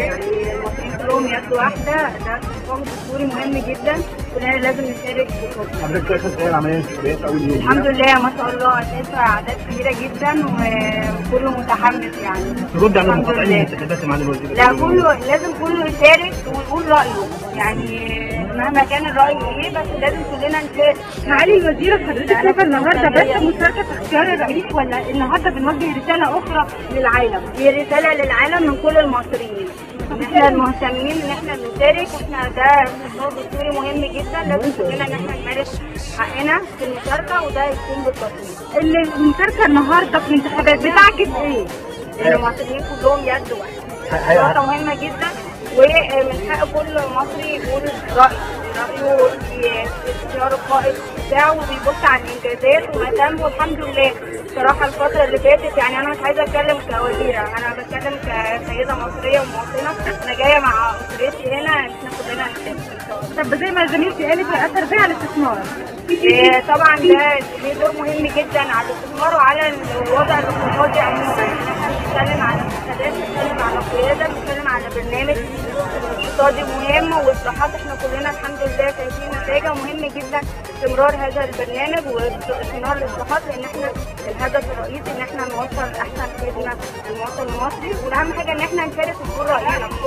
يعني المصريين كلهم يد واحده ده اتفاق دستوري مهم جدا كلنا لازم نشارك في خطوه حضرتك شايفه ازاي العمليه الانتخابيه اول يوم؟ الحمد لله ما شاء الله شايفه اعداد كبيره جدا وكله متحمس يعني ترد على الحمد المقاطعين لله. المنتخبات مع الوزير لا كله لازم كله يشارك ويقول رايه يعني مهما كان الراي ايه بس لازم كلنا نشارك معالي الوزيرة حضرتك شايفة النهارده بس مشاركة في اختيار الرئيس ولا النهارده بنوجه رسالة أخرى للعالم؟ دي رساله للعالم من كل المصريين ان احنا المهتمين ان احنا بنشارك احنا ده اقتصاد دستوري مهم جدا لازم كلنا ان احنا نمارس حقنا في المشاركه وده يكون بالتصويت اللي المشاركة النهارده في الانتخابات بتعكس ايه؟ لان المصريين كلهم يد واحده هي- نقطه مهمه جدا ومن حق كل مصري يقول رايه رايه في اختيار القائد بتاعه وبيبص على الانجازات وما تم والحمد لله صراحه الفتره اللي فاتت يعني انا مش عايزه اتكلم كوزيره انا بتكلم كسيده مصريه ومواطنه انا جايه مع اسرتي هنا احنا كلنا نتفق ان شاء الله طب زي ما زميلتي قالت هيأثر ازاي على الاستثمار؟ إيه، طبعا ده ليه دور مهم جدا على الاستثمار وعلى الوضع الاقتصادي عموما احنا بنتكلم على مساعدات بنتكلم على قياده بنتكلم على برنامج اقتصادي مهم واصلاحات احنا كلنا الحمد لله شايفين نتائجها مهم جدا استمرار هذا البرنامج واستمرار الاصلاحات لان احنا الهدف الرئيسي ان احنا نوصل احسن خدمه للمواطن المصري والاهم حاجه ان احنا نشارك ونقول راينا